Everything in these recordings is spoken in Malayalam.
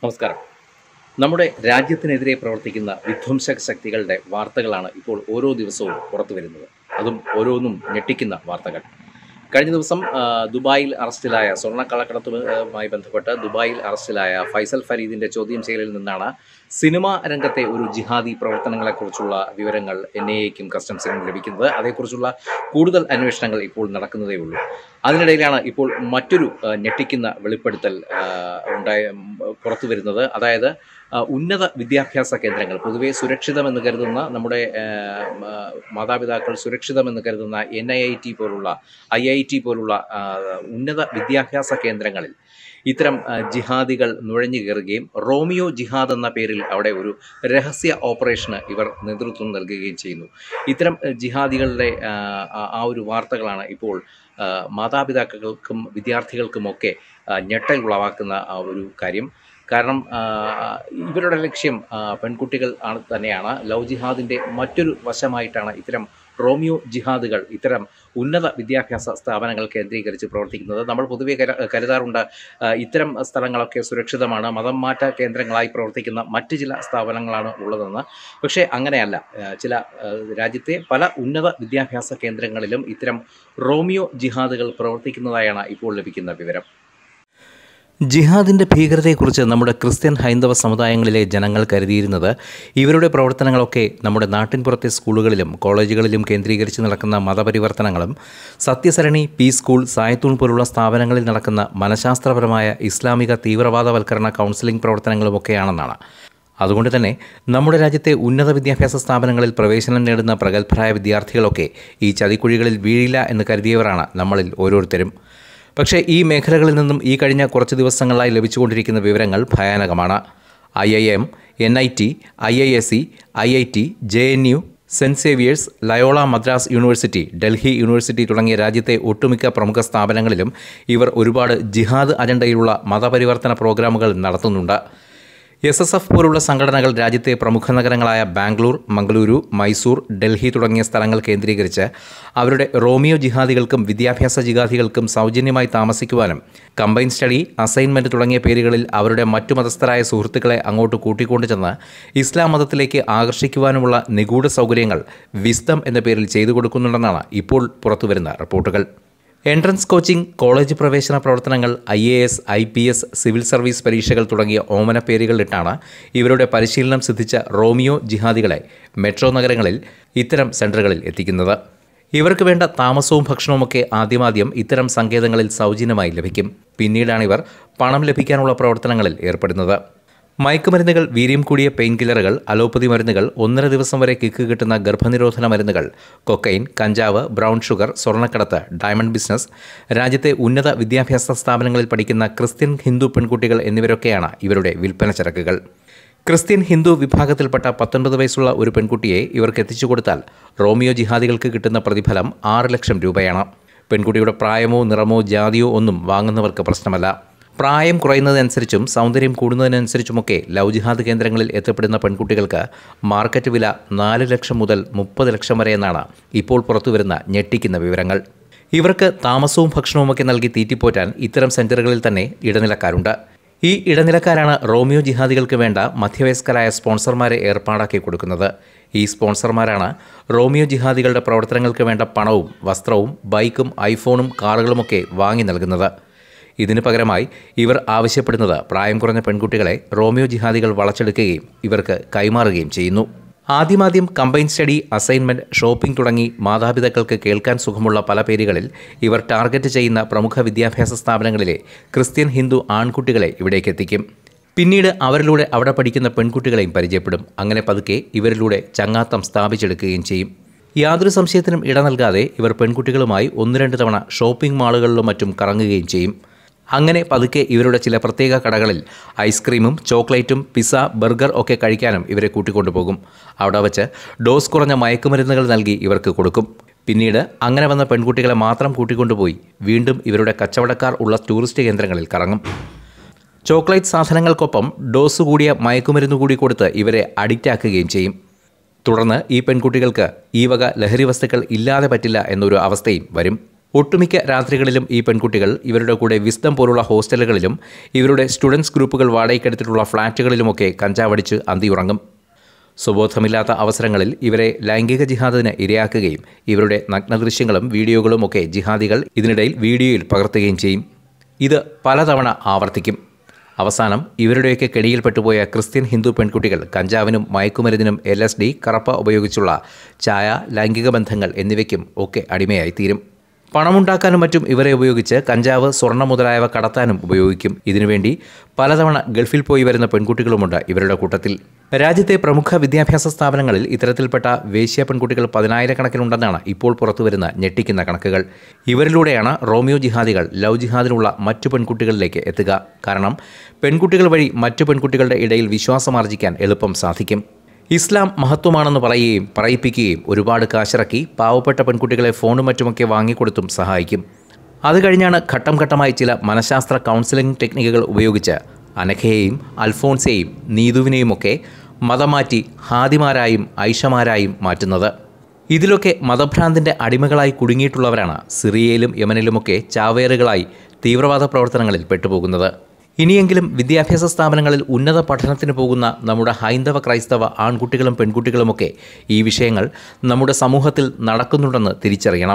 നമസ്കാരം നമ്മുടെ രാജ്യത്തിനെതിരെ പ്രവർത്തിക്കുന്ന വിധ്വംസക ശക്തികളുടെ വാർത്തകളാണ് ഇപ്പോൾ ഓരോ ദിവസവും പുറത്തു വരുന്നത് അതും ഓരോന്നും ഞെട്ടിക്കുന്ന വാർത്തകൾ കഴിഞ്ഞ ദിവസം ആ, ദുബായിൽ അറസ്റ്റിലായ സ്വർണ്ണക്കള്ളക്കടത്തുമായി ബന്ധപ്പെട്ട് ദുബായിൽ അറസ്റ്റിലായ ഫൈസൽ ഫരീദിന്റെ ചോദ്യം ചെയ്യലിൽ നിന്നാണ് സിനിമാ രംഗത്തെ ഒരു ജിഹാദി പ്രവർത്തനങ്ങളെക്കുറിച്ചുള്ള വിവരങ്ങൾ എൻ ഐ എക്കും കസ്റ്റംസിനും ലഭിക്കുന്നത് അതേക്കുറിച്ചുള്ള കൂടുതൽ അന്വേഷണങ്ങൾ ഇപ്പോൾ നടക്കുന്നതേ ഉള്ളൂ അതിനിടയിലാണ് ഇപ്പോൾ മറ്റൊരു ആ, ഞെട്ടിക്കുന്ന വെളിപ്പെടുത്തൽ ആ, ഉണ്ടായ ഉം, പുറത്തു വരുന്നത് അതായത് ആ, ഉന്നത വിദ്യാഭ്യാസ കേന്ദ്രങ്ങൾ പൊതുവെ സുരക്ഷിതമെന്ന് കരുതുന്ന നമ്മുടെ ആ, ആ, മാതാപിതാക്കൾ സുരക്ഷിതമെന്ന് കരുതുന്ന എൻ ഐ ഐ ടി പോലുള്ള ഐ ഐ ടി പോലുള്ള ആ, ഉന്നത വിദ്യാഭ്യാസ കേന്ദ്രങ്ങളിൽ ഇത്തരം ആ, ജിഹാദികൾ നുഴഞ്ഞു കയറുകയും റോമിയോ ജിഹാദ് എന്ന പേരിൽ അവിടെ ഒരു രഹസ്യ ഓപ്പറേഷന് ഇവർ നേതൃത്വം നൽകുകയും ചെയ്യുന്നു ഇത്തരം ആ, ജിഹാദികളുടെ ആ, ആ- ആ ഒരു വാർത്തകളാണ് ഇപ്പോൾ ആ, മാതാപിതാക്കൾക്കും വിദ്യാർത്ഥികൾക്കുമൊക്കെ ആ, ഞെട്ടൽ ഉളവാക്കുന്ന ആ ഒരു കാര്യം കാരണം ആ, ഇവരുടെ ലക്ഷ്യം ആ, പെൺകുട്ടികൾ ആണ് തന്നെയാണ് ലവ് ജിഹാദിൻ്റെ മറ്റൊരു വശമായിട്ടാണ് ഇത്തരം റോമിയോ ജിഹാദുകൾ ഇത്തരം ഉന്നത വിദ്യാഭ്യാസ സ്ഥാപനങ്ങൾ കേന്ദ്രീകരിച്ച് പ്രവർത്തിക്കുന്നത് നമ്മൾ പൊതുവെ കര കരുതാറുണ്ട് ആ, ഇത്തരം സ്ഥലങ്ങളൊക്കെ സുരക്ഷിതമാണ് മതം മാറ്റ കേന്ദ്രങ്ങളായി പ്രവർത്തിക്കുന്ന മറ്റ് ചില സ്ഥാപനങ്ങളാണ് ഉള്ളതെന്ന് പക്ഷേ അങ്ങനെയല്ല ആ, ചില ആ, രാജ്യത്തെ പല ഉന്നത വിദ്യാഭ്യാസ കേന്ദ്രങ്ങളിലും ഇത്തരം റോമിയോ ജിഹാദുകൾ പ്രവർത്തിക്കുന്നതായാണ് ഇപ്പോൾ ലഭിക്കുന്ന വിവരം ജിഹാദിൻ്റെ ഭീകരതയെക്കുറിച്ച് നമ്മുടെ ക്രിസ്ത്യൻ ഹൈന്ദവ സമുദായങ്ങളിലെ ജനങ്ങൾ കരുതിയിരുന്നത് ഇവരുടെ പ്രവർത്തനങ്ങളൊക്കെ നമ്മുടെ നാട്ടിൻപുറത്തെ സ്കൂളുകളിലും കോളേജുകളിലും കേന്ദ്രീകരിച്ച് നടക്കുന്ന മതപരിവർത്തനങ്ങളും സത്യസരണി പി സ്കൂൾ സായത്തൂൺ പോലുള്ള സ്ഥാപനങ്ങളിൽ നടക്കുന്ന മനഃശാസ്ത്രപരമായ ഇസ്ലാമിക തീവ്രവാദവൽക്കരണ കൗൺസിലിംഗ് പ്രവർത്തനങ്ങളുമൊക്കെയാണെന്നാണ് അതുകൊണ്ട് തന്നെ നമ്മുടെ രാജ്യത്തെ ഉന്നത വിദ്യാഭ്യാസ സ്ഥാപനങ്ങളിൽ പ്രവേശനം നേടുന്ന പ്രഗത്ഭരായ വിദ്യാർത്ഥികളൊക്കെ ഈ ചതിക്കുഴികളിൽ വീഴില്ല എന്ന് കരുതിയവരാണ് നമ്മളിൽ ഓരോരുത്തരും പക്ഷേ ഈ മേഖലകളിൽ നിന്നും ഈ കഴിഞ്ഞ കുറച്ച് ദിവസങ്ങളായി ലഭിച്ചുകൊണ്ടിരിക്കുന്ന വിവരങ്ങൾ ഭയാനകമാണ് I I M N I T I I S C I I T J N U saint Xavier's Loyola Madras university Delhi university തുടങ്ങിയ രാജ്യത്തെ ഒട്ടുമിക്ക പ്രമുഖ സ്ഥാപനങ്ങളിലും ഇവർ ഒരുപാട് ജിഹാദ് അജണ്ടയിലുള്ള മതപരിവർത്തന പ്രോഗ്രാമുകൾ നടത്തുന്നുണ്ട് എസ് എസ് എഫ് പോലുള്ള സംഘടനകൾ രാജ്യത്തെ പ്രമുഖ നഗരങ്ങളായ ബാംഗ്ലൂർ മംഗളൂരു മൈസൂർ ഡൽഹി തുടങ്ങിയ സ്ഥലങ്ങൾ കേന്ദ്രീകരിച്ച് അവരുടെ റോമിയോ ജിഹാദികൾക്കും വിദ്യാഭ്യാസ ജിഹാദികൾക്കും സൗജന്യമായി താമസിക്കുവാനും കമ്പൈൻ സ്റ്റഡി അസൈൻമെൻറ്റ് തുടങ്ങിയ പേരുകളിൽ അവരുടെ മറ്റു മതസ്ഥരായ സുഹൃത്തുക്കളെ അങ്ങോട്ട് കൂട്ടിക്കൊണ്ടു ചെന്ന് ഇസ്ലാം മതത്തിലേക്ക് ആകർഷിക്കുവാനുമുള്ള നിഗൂഢ സൗകര്യങ്ങൾ വിസ്തം എന്ന പേരിൽ ചെയ്തു കൊടുക്കുന്നുണ്ടെന്നാണ് ഇപ്പോൾ പുറത്തുവരുന്ന റിപ്പോർട്ടുകൾ എൻട്രൻസ് കോച്ചിംഗ് കോളേജ് പ്രവേശന പ്രവർത്തനങ്ങൾ I A S I P S civil service പരീക്ഷകൾ തുടങ്ങിയ ഓമന പേരുകളിലിട്ടാണ് ഇവരുടെ പരിശീലനം സിദ്ധിച്ച റോമിയോ ജിഹാദികളെ മെട്രോ നഗരങ്ങളിൽ ഇത്തരം സെൻറ്ററുകളിൽ എത്തിക്കുന്നത് ഇവർക്ക് വേണ്ട താമസവും ഭക്ഷണവുമൊക്കെ ആദ്യമാദ്യം ഇത്തരം സങ്കേതങ്ങളിൽ സൗജന്യമായി ലഭിക്കും പിന്നീടാണ് ഇവർ പണം ലഭിക്കാനുള്ള പ്രവർത്തനങ്ങളിൽ ഏർപ്പെടുന്നത് മയക്കുമരുന്നുകൾ വീര്യം കൂടിയ പെയിൻ കില്ലറുകൾ അലോപ്പതി മരുന്നുകൾ ഒന്നര ദിവസം വരെ കിക്ക് കിട്ടുന്ന ഗർഭനിരോധന മരുന്നുകൾ കൊക്കൈൻ കഞ്ചാവ് ബ്രൗൺ ഷുഗർ സ്വർണ്ണക്കടത്ത് ഡയമണ്ട് ബിസിനസ് രാജ്യത്തെ ഉന്നത വിദ്യാഭ്യാസ സ്ഥാപനങ്ങളിൽ പഠിക്കുന്ന ക്രിസ്ത്യൻ ഹിന്ദു പെൺകുട്ടികൾ എന്നിവരൊക്കെയാണ് ഇവരുടെ വിൽപ്പന ചരക്കുകൾ ക്രിസ്ത്യൻ ഹിന്ദു വിഭാഗത്തിൽപ്പെട്ട പത്തൊൻപത് വയസ്സുള്ള ഒരു പെൺകുട്ടിയെ ഇവർക്ക് എത്തിച്ചു കൊടുത്താൽ റോമിയോ ജിഹാദികൾക്ക് കിട്ടുന്ന പ്രതിഫലം ആറ് ലക്ഷം രൂപയാണ് പെൺകുട്ടിയുടെ പ്രായമോ നിറമോ ജാതിയോ ഒന്നും വാങ്ങുന്നവർക്ക് പ്രശ്നമല്ല പ്രായം കുറയുന്നതനുസരിച്ചും സൗന്ദര്യം കൂടുന്നതിനനുസരിച്ചുമൊക്കെ ലവ് ജിഹാദ് കേന്ദ്രങ്ങളിൽ എത്തപ്പെടുന്ന പെൺകുട്ടികൾക്ക് മാർക്കറ്റ് വില നാല് ലക്ഷം മുതൽ മുപ്പത് ലക്ഷം വരെ എന്നാണ് ഇപ്പോൾ പുറത്തുവരുന്ന ഞെട്ടിക്കുന്ന വിവരങ്ങൾ ഇവർക്ക് താമസവും ഭക്ഷണവുമൊക്കെ നൽകി തീറ്റിപ്പോറ്റാൻ ഇത്തരം സെന്ററുകളിൽ തന്നെ ഇടനിലക്കാരുണ്ട് ഈ ഇടനിലക്കാരാണ് റോമിയോ ജിഹാദികൾക്ക് വേണ്ട മധ്യവയസ്കരായ സ്പോൺസർമാരെ ഏർപ്പാടാക്കി കൊടുക്കുന്നത് ഈ സ്പോൺസർമാരാണ് റോമിയോ ജിഹാദികളുടെ പ്രവർത്തനങ്ങൾക്ക് വേണ്ട പണവും വസ്ത്രവും ബൈക്കും ഐഫോണും കാറുകളുമൊക്കെ വാങ്ങി നൽകുന്നത് ഇതിനു പകരമായി ഇവർ ആവശ്യപ്പെടുന്നത് പ്രായം കുറഞ്ഞ പെൺകുട്ടികളെ റോമിയോ ജിഹാദികൾ വളച്ചെടുക്കുകയും ഇവർക്ക് കൈമാറുകയും ചെയ്യുന്നു ആദ്യമാദ്യം കമ്പൈൻ സ്റ്റഡി അസൈൻമെൻറ്റ് ഷോപ്പിംഗ് തുടങ്ങി മാതാപിതാക്കൾക്ക് കേൾക്കാൻ സുഖമുള്ള പല പേരുകളിൽ ഇവർ ടാർഗറ്റ് ചെയ്യുന്ന പ്രമുഖ വിദ്യാഭ്യാസ സ്ഥാപനങ്ങളിലെ ക്രിസ്ത്യൻ ഹിന്ദു ആൺകുട്ടികളെ ഇവിടേക്ക് എത്തിക്കും പിന്നീട് അവരിലൂടെ അവിടെ പഠിക്കുന്ന പെൺകുട്ടികളെയും പരിചയപ്പെടും അങ്ങനെ പതുക്കെ ഇവരിലൂടെ ചങ്ങാത്തം സ്ഥാപിച്ചെടുക്കുകയും ചെയ്യും യാതൊരു സംശയത്തിനും ഇട നൽകാതെ ഇവർ പെൺകുട്ടികളുമായി ഒന്ന് രണ്ട് തവണ ഷോപ്പിംഗ് മാളുകളിലും മറ്റും കറങ്ങുകയും ചെയ്യും അങ്ങനെ പതുക്കെ ഇവരുടെ ചില പ്രത്യേക കടകളിൽ ഐസ്ക്രീമും ചോക്ലേറ്റും പിസ്സ ബർഗർ ഒക്കെ കഴിക്കാനും ഇവരെ കൂട്ടിക്കൊണ്ടുപോകും അവിടെ വച്ച് ഡോസ് കുറഞ്ഞ മയക്കുമരുന്നുകൾ നൽകി ഇവർക്ക് കൊടുക്കും പിന്നീട് അങ്ങനെ വന്ന പെൺകുട്ടികളെ മാത്രം കൂട്ടിക്കൊണ്ടുപോയി വീണ്ടും ഇവരുടെ കച്ചവടക്കാർ ഉള്ള ടൂറിസ്റ്റ് കേന്ദ്രങ്ങളിൽ കറങ്ങും ചോക്ലേറ്റ് സാധനങ്ങൾക്കൊപ്പം ഡോസ് കൂടിയ മയക്കുമരുന്ന് കൂടി കൊടുത്ത് ഇവരെ അഡിക്റ്റ് ആക്കുകയും ചെയ്യും തുടർന്ന് ഈ പെൺകുട്ടികൾക്ക് ഈ വക ലഹരി വസ്തുക്കൾ ഇല്ലാതെ പറ്റില്ല എന്നൊരു അവസ്ഥയും വരും ഒട്ടുമിക്ക രാത്രികളിലും ഈ പെൺകുട്ടികൾ ഇവരുടെ കൂടെ വിസ്ഡം പോലുള്ള ഹോസ്റ്റലുകളിലും ഇവരുടെ സ്റ്റുഡൻസ് ഗ്രൂപ്പുകൾ വാടകയ്ക്കെടുത്തിട്ടുള്ള ഫ്ളാറ്റുകളിലുമൊക്കെ കഞ്ചാവടിച്ച് അന്തിയുറങ്ങും സുബോധമില്ലാത്ത അവസരങ്ങളിൽ ഇവരെ ലൈംഗിക ജിഹാദിന് ഇരയാക്കുകയും ഇവരുടെ നഗ്നദൃശ്യങ്ങളും വീഡിയോകളും ഒക്കെ ജിഹാദികൾ ഇതിനിടയിൽ വീഡിയോയിൽ പകർത്തുകയും ചെയ്യും ഇത് പലതവണ ആവർത്തിക്കും അവസാനം ഇവരുടെയൊക്കെ കെണിയിൽപ്പെട്ടുപോയ ക്രിസ്ത്യൻ ഹിന്ദു പെൺകുട്ടികൾ കഞ്ചാവിനും മയക്കുമരുന്നിനും എൽ എസ് ഡി കറപ്പ ഉപയോഗിച്ചുള്ള ചായ ലൈംഗിക ബന്ധങ്ങൾ എന്നിവയ്ക്കും ഒക്കെ അടിമയായി തീരും പണമുണ്ടാക്കാനും മറ്റും ഇവരെ ഉപയോഗിച്ച് കഞ്ചാവ് സ്വർണ്ണ മുതലായവ കടത്താനും ഉപയോഗിക്കും ഇതിനുവേണ്ടി പലതവണ ഗൾഫിൽ പോയി വരുന്ന പെൺകുട്ടികളുമുണ്ട് ഇവരുടെ കൂട്ടത്തിൽ രാജ്യത്തെ പ്രമുഖ വിദ്യാഭ്യാസ സ്ഥാപനങ്ങളിൽ ഇത്തരത്തിൽപ്പെട്ട വേശ്യ പെൺകുട്ടികൾ പതിനായിരക്കണക്കിനുണ്ടെന്നാണ് ഇപ്പോൾ പുറത്തുവരുന്ന ഞെട്ടിക്കുന്ന കണക്കുകൾ ഇവരിലൂടെയാണ് റോമിയോ ജിഹാദികൾ ലവ് ജിഹാദിനുള്ള മറ്റു പെൺകുട്ടികളിലേക്ക് എത്തുക കാരണം പെൺകുട്ടികൾ വഴി മറ്റു പെൺകുട്ടികളുടെ ഇടയിൽ വിശ്വാസമാർജിക്കാൻ എളുപ്പം സാധിക്കും ഇസ്ലാം മഹത്വമാണെന്ന് പറയുകയും പറയിപ്പിക്കുകയും ഒരുപാട് കാശിറക്കി പാവപ്പെട്ട പെൺകുട്ടികളെ ഫോണും മറ്റുമൊക്കെ വാങ്ങിക്കൊടുത്തും സഹായിക്കും അത് കഴിഞ്ഞാണ് ഘട്ടം ഘട്ടമായി ചില മനഃശാസ്ത്ര കൗൺസിലിംഗ് ടെക്നിക്കുകൾ ഉപയോഗിച്ച് അനഘയെയും അൽഫോൺസയെയും നീതുവിനെയുമൊക്കെ മതം മാറ്റി ഹാദിമാരായും ഐഷമാരായും മാറ്റുന്നത് ഇതിലൊക്കെ മതഭ്രാന്തിൻ്റെ അടിമകളായി കുടുങ്ങിയിട്ടുള്ളവരാണ് സിറിയയിലും യമനിലുമൊക്കെ ചാവേറുകളായി തീവ്രവാദ പ്രവർത്തനങ്ങളിൽ പെട്ടുപോകുന്നത് ഇനിയെങ്കിലും വിദ്യാഭ്യാസ സ്ഥാപനങ്ങളിൽ ഉന്നത പഠനത്തിന് പോകുന്ന നമ്മുടെ ഹൈന്ദവ ക്രൈസ്തവ ആൺകുട്ടികളും പെൺകുട്ടികളുമൊക്കെ ഈ വിഷയങ്ങൾ നമ്മുടെ സമൂഹത്തിൽ നടക്കുന്നുണ്ടെന്ന് തിരിച്ചറിയണം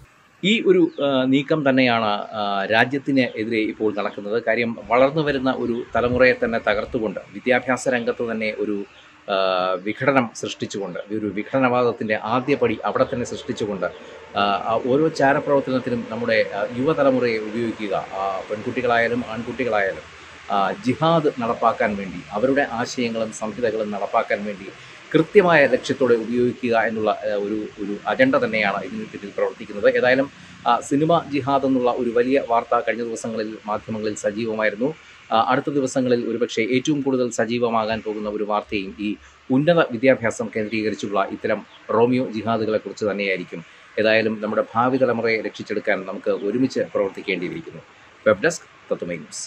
ഈ ഒരു ആ, നീക്കം തന്നെയാണ് ആ, രാജ്യത്തിന് എതിരെ ഇപ്പോൾ നടക്കുന്നത് കാര്യം വളർന്നു വരുന്ന ഒരു തലമുറയെ തന്നെ തകർത്തുകൊണ്ട് വിദ്യാഭ്യാസ രംഗത്ത് തന്നെ ഒരു ആ, വിഘടനം സൃഷ്ടിച്ചുകൊണ്ട് ഒരു വിഘടനവാദത്തിൻ്റെ ആദ്യപടി അവിടെ തന്നെ സൃഷ്ടിച്ചുകൊണ്ട് ആ, ആ ഓരോ ചാരപ്രവർത്തനത്തിനും നമ്മുടെ ആ, യുവതലമുറയെ ഉപയോഗിക്കുക ആ, പെൺകുട്ടികളായാലും ആൺകുട്ടികളായാലും ആ, ജിഹാദ് നടപ്പാക്കാൻ വേണ്ടി അവരുടെ ആശയങ്ങളും സംഹിതകളും നടപ്പാക്കാൻ വേണ്ടി കൃത്യമായ ലക്ഷ്യത്തോടെ ഉപയോഗിക്കുക എന്നുള്ള ആ, ഒരു ഒരു അജണ്ട തന്നെയാണ് ഇതിന് പിന്നിൽ പ്രവർത്തിക്കുന്നത് ഏതായാലും ആ, സിനിമ ജിഹാദ് എന്നുള്ള ഒരു വലിയ വാർത്ത കഴിഞ്ഞ ദിവസങ്ങളിൽ മാധ്യമങ്ങളിൽ സജീവമായിരുന്നു ആ, അടുത്ത ദിവസങ്ങളിൽ ഒരുപക്ഷെ ഏറ്റവും കൂടുതൽ സജീവമാകാൻ പോകുന്ന ഒരു വാർത്തയും ഈ ഉന്നത വിദ്യാഭ്യാസം കേന്ദ്രീകരിച്ചുള്ള ഇത്തരം റോമിയോ ജിഹാദുകളെ കുറിച്ച് തന്നെയായിരിക്കും ഏതായാലും നമ്മുടെ ഭാവി തലമുറയെ രക്ഷിച്ചെടുക്കാൻ നമുക്ക് ഒരുമിച്ച് പ്രവർത്തിക്കേണ്ടിയിരിക്കുന്നു വെബ് ഡെസ്ക് തത്തുമൈ ന്യൂസ്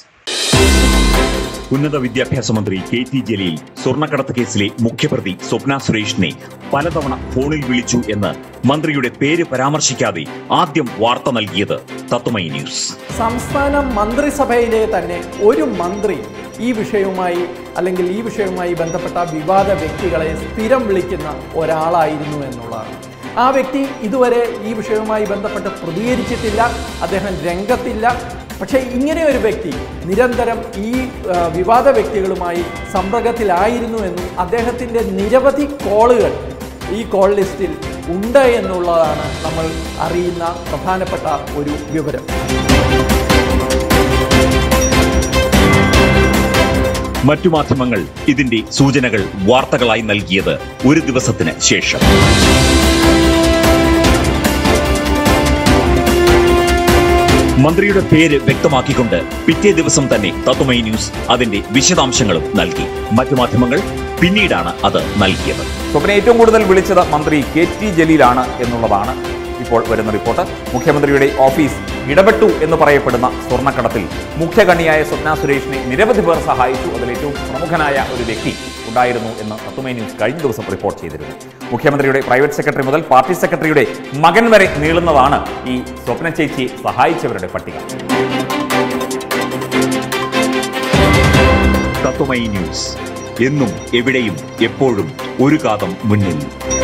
ഉന്നത വിദ്യാഭ്യാസ മന്ത്രി കെ ടി ജലീൽ സ്വർണ്ണക്കടത്ത് കേസിലെ മുഖ്യപ്രതി സ്വപ്ന സുരേഷിനെ പലതവണ ഫോണിൽ വിളിച്ചു എന്ന് മന്ത്രിയുടെ പേര് പരാമർശിക്കാതെ ആദ്യം വാർത്ത നൽകിയത് തത്വമൈ ന്യൂസ് സംസ്ഥാന മന്ത്രിസഭയിലെ തന്നെ ഒരു മന്ത്രി ഈ വിഷയവുമായി അല്ലെങ്കിൽ ഈ വിഷയവുമായി ബന്ധപ്പെട്ട വിവാദ വ്യക്തികളെ സ്ഥിരം വിളിക്കുന്ന ഒരാളായിരുന്നു എന്നുള്ളതാണ് ആ വ്യക്തി ഇതുവരെ ഈ വിഷയവുമായി ബന്ധപ്പെട്ട് പ്രതികരിച്ചിട്ടില്ല അദ്ദേഹം രംഗത്തില്ല പക്ഷേ ഇങ്ങനെ ഒരു വ്യക്തി നിരന്തരം ഈ ആ, വിവാദ വ്യക്തികളുമായി സമ്പർക്കത്തിലായിരുന്നു എന്നും അദ്ദേഹത്തിൻ്റെ നിരവധി കോളുകൾ ഈ കോൾ ലിസ്റ്റിൽ ഉണ്ട് എന്നുള്ളതാണ് നമ്മൾ അറിയുന്ന പ്രധാനപ്പെട്ട ഒരു വിവരം മറ്റു മാധ്യമങ്ങൾ ഇതിന്റെ സൂചനകൾ വാർത്തകളായി നൽകിയത് ഒരു ദിവസത്തിന് ശേഷം മന്ത്രിയുടെ പേര് വ്യക്തമാക്കിക്കൊണ്ട് പിറ്റേ ദിവസം തന്നെ തത്വമൈ ന്യൂസ് അതിന്റെ വിശദാംശങ്ങളും നൽകി മറ്റു മാധ്യമങ്ങൾ പിന്നീടാണ് അത് നൽകിയത് സ്വപ്ന ഏറ്റവും കൂടുതൽ വിളിച്ചത് മന്ത്രി കെ ടി ജലീലാണ് എന്നുള്ളതാണ് ഇപ്പോൾ വരുന്ന റിപ്പോർട്ട് മുഖ്യമന്ത്രിയുടെ ഓഫീസ് ഇടപെട്ടു എന്ന് പറയപ്പെടുന്ന സ്വർണ്ണക്കടത്തിൽ മുഖ്യകണ്ണിയായ സ്വപ്ന സുരേഷിനെ നിരവധി പേർ സഹായിച്ചു അതിൽ ഏറ്റവും പ്രമുഖനായ ഒരു വ്യക്തി ഉണ്ടായിരുന്നു എന്ന് തത്തുമൈ ന്യൂസ് കഴിഞ്ഞ ദിവസം റിപ്പോർട്ട് ചെയ്തിരുന്നു മുഖ്യമന്ത്രിയുടെ പ്രൈവറ്റ് സെക്രട്ടറി മുതൽ പാർട്ടി സെക്രട്ടറിയുടെ മകൻ വരെ നീളുന്നതാണ് ഈ സ്വപ്ന ചേച്ചിയെ സഹായിച്ചവരുടെ പട്ടിക തത്വമൈ ന്യൂസ് എന്നും എവിടെയും എപ്പോഴും ഒരു കാതം മുന്നിൽ